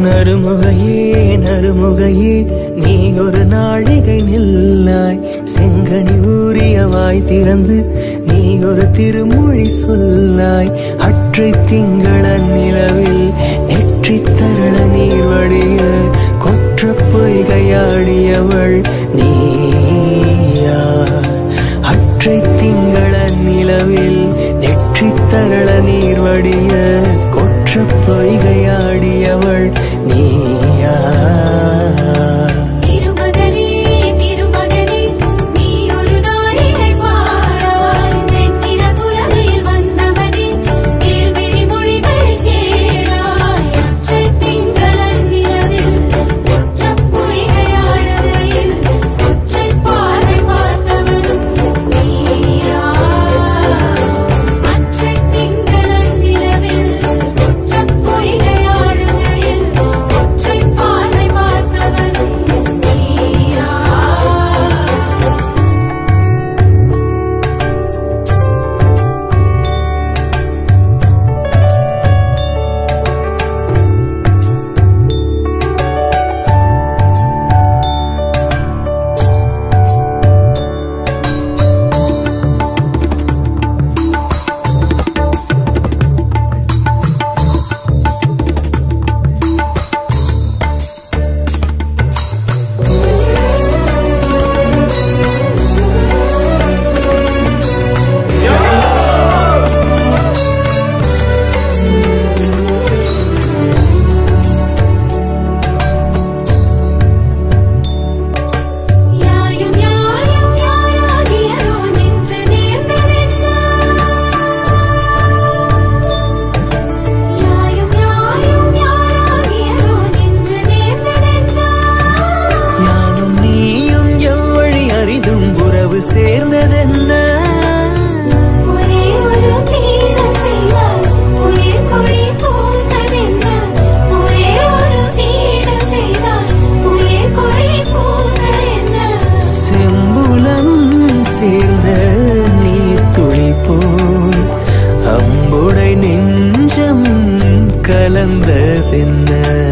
நறுமுகையே நறுமுகையே நீ ஒரு நாழிகை நில்லாய் செங்கனி ஊறிய வாய் திறந்து நீ ஒரு திருமொழி சொல்லாய் அற்றை திங்கள நிலவில் நெற்றி தரள நீர் வடிய கொற்ற பொய்கையாடியவள் நீயா அற்றை திங்கள நிலவில் நெற்றி தரள நீர் வடிய கொற்ற பொய்கையாடியவள் நீயா திருமகனே திருமகனே நீ ஒரு நாளிகை பாராய் வெண்ணில புறமையில் வந்தவனே கேள்விழி மொழிகள் கேளாய் அற்றை திங்களன் நிலவில் ஒற்றப் பொய்கையாடுகையில் ஒற்றை பார்வை பார்த்தவனும் நீயா அற்றை திங்களன் நிலவில் ஒற்றப் பொய்கையாடுகையில் ஒற்றை பார்வை பார்த்தவனும் நீயா யாயும் யாயும் யாராகியரோ நின்று நேர்ந்ததென்ன யாயும் யாயும் யாராகியரோ நின்று நேர்ந்ததென்ன யானும் நீயும் எவ்வழி அரிதும் உறவு சேர்ந்ததென்ன ஒரே ஒரு தீர செய்தால் உயிர் கொடி பூத்ததென்ன ஒரே ஒரு தீர செய்தால் உயிர் கொடி பூத்ததென்ன செம்புலம் சேர்ந்த நீர் துளி போல் அம்புடை நெஞ்சம் கலந்ததென்ன